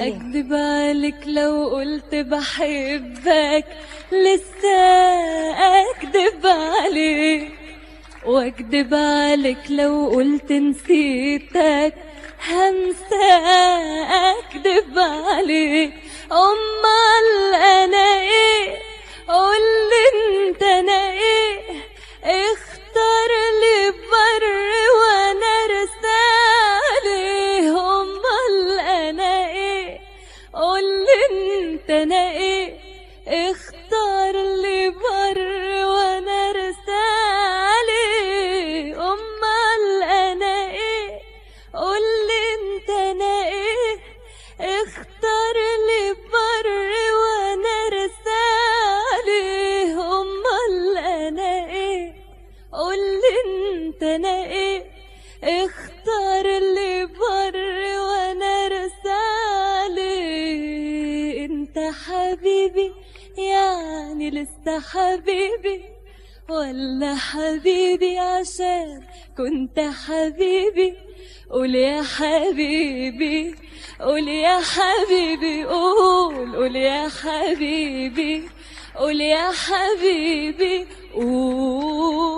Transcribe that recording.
هكدب عليك لو قلت بحبك لسه اكدب عليك واكدب عليك لو قلت نسيتك همسى اكدب عليك امال انا ايه قولي انت انا ايه اختار لي بر وانا رسالي امال انا ايه قولي انت انا ايه اختار لي بر وانا رسالي امال انا ايه قولي انت انا ايه اختار لي بر وانا رسالي امال انا ايه قولي انت انا ايه اختار لي بر وانا رسالي انت حبيبي يعني لسه حبيبي ولا حبيبي عشان كنت حبيبي قول يا حبيبي قول يا حبيبي قول قول يا حبيبي قول يا حبيبي قول